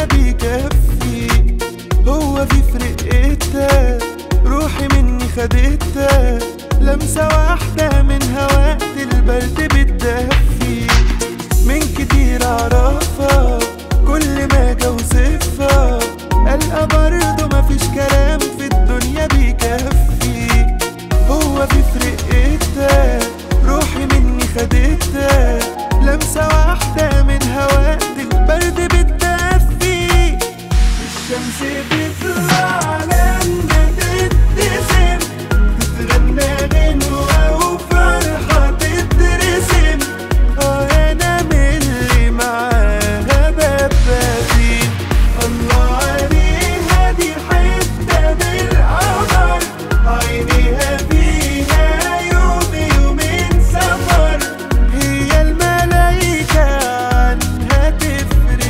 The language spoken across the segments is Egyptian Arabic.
الدنيا بيكفي هو في فرقتها روحي مني خدتها لمسة واحدة من هواء البرد بتدفي من كتير اعرفها كل ما اجي اوصفها القى برضه مفيش كلام في الدنيا بيكفي هو في فرقتها روحي مني خدتها لمسة واحدة من هواء البرد بتدفي الشمس بتطلع لما تتسم تتغنى غنوة وفرحة تترسم اه انا من اللي معاها ببادين الله عليها دي حتة بالقمر عينيها فيها يوم يومين سفر هي الملايكة عنها تفرق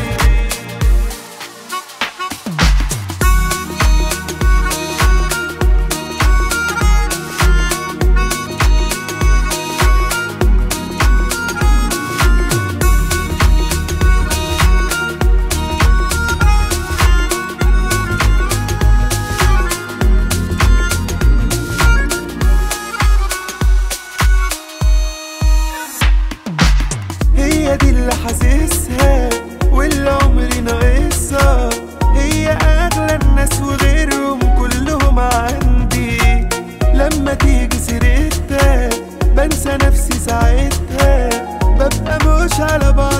هي دي اللي حاسسها واللي عمري ناقصها هي اغلى الناس وغيرهم كلهم عندي لما تيجي سيرتها بنسى نفسي ساعتها ببقى مش على بعض